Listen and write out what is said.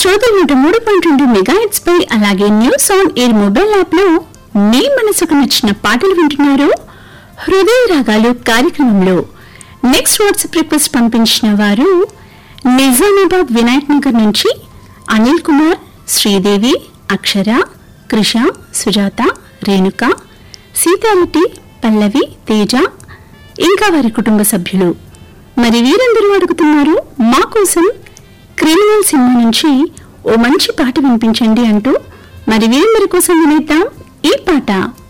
శ్రోతలు నూట మూడు పాయింట్ రెండు మెగాహెట్స్ పై అలాగే news on air mobile app లో మీ మనసుకు నచ్చిన పాటలు వింటున్నారు హృదయ రాగాలు కార్యక్రమంలో నెక్స్ట్ వాట్సాప్ రిక్వెస్ట్ పంపించిన వారు నిజామాబాద్ వినాయక్ నగర్ నుంచి అనిల్ కుమార్ శ్రీదేవి అక్షర కృష సుజాత రేణుక సీతారెడ్డి పల్లవి తేజ ఇంకా వారి కుటుంబ సభ్యులు మరి వీరందరూ అడుగుతున్నారు మా కోసం క్రిమినల్ సినిమా నుంచి ఓ మంచి పాట వినిపించండి అంటూ మరి వీరందరి కోసం వినేద్దాం ఈ పాట